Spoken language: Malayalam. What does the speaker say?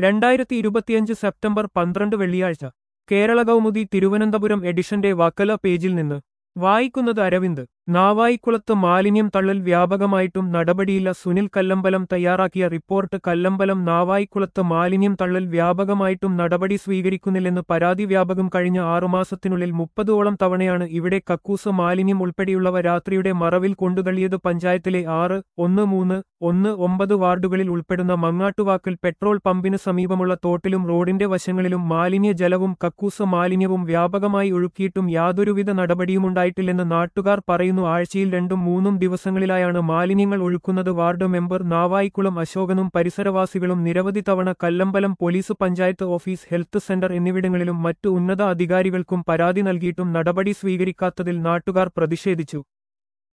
രണ്ടായിരത്തി ഇരുപത്തിയഞ്ച് സെപ്റ്റംബർ പന്ത്രണ്ട് വെള്ളിയാഴ്ച കേരള കൗമുദി തിരുവനന്തപുരം എഡിഷന്റെ വക്കല പേജിൽ നിന്ന് വായിക്കുന്നത് അരവിന്ദ് നാവായിക്കുളത്ത് മാലിന്യം തള്ളൽ വ്യാപകമായിട്ടും നടപടിയില്ല സുനിൽ കല്ലമ്പലം തയ്യാറാക്കിയ റിപ്പോർട്ട് കല്ലമ്പലം നാവായിക്കുളത്ത് മാലിന്യം തള്ളൽ വ്യാപകമായിട്ടും നടപടി സ്വീകരിക്കുന്നില്ലെന്ന് പരാതി വ്യാപകം കഴിഞ്ഞ ആറുമാസത്തിനുള്ളിൽ മുപ്പതോളം തവണയാണ് ഇവിടെ കക്കൂസ് മാലിന്യം ഉൾപ്പെടെയുള്ളവ രാത്രിയുടെ മറവിൽ കൊണ്ടുതള്ളിയത് പഞ്ചായത്തിലെ ആറ് ഒന്ന് മൂന്ന് ഒന്ന് ഒമ്പത് വാർഡുകളിൽ ഉൾപ്പെടുന്ന മങ്ങാട്ടുവാക്കൽ പെട്രോൾ പമ്പിന് സമീപമുള്ള തോട്ടിലും റോഡിന്റെ വശങ്ങളിലും മാലിന്യ ജലവും കക്കൂസ് മാലിന്യവും വ്യാപകമായി ഒഴുക്കിയിട്ടും യാതൊരുവിധ നടപടിയുമുണ്ടായിട്ടില്ലെന്ന് നാട്ടുകാർ പറയുന്നു ആഴ്ചയിൽ രണ്ടും മൂന്നും ദിവസങ്ങളിലായാണ് മാലിന്യങ്ങൾ ഒഴുക്കുന്നത് വാർഡ് മെമ്പർ നാവായിക്കുളം അശോകനും പരിസരവാസികളും നിരവധി തവണ Kallambalam police panchayat office health centre എന്നിവിടങ്ങളിലും മറ്റു ഉന്നത അധികാരികൾക്കും പരാതി നൽകിയിട്ടും നടപടി സ്വീകരിക്കാത്തതിൽ നാട്ടുകാർ പ്രതിഷേധിച്ചു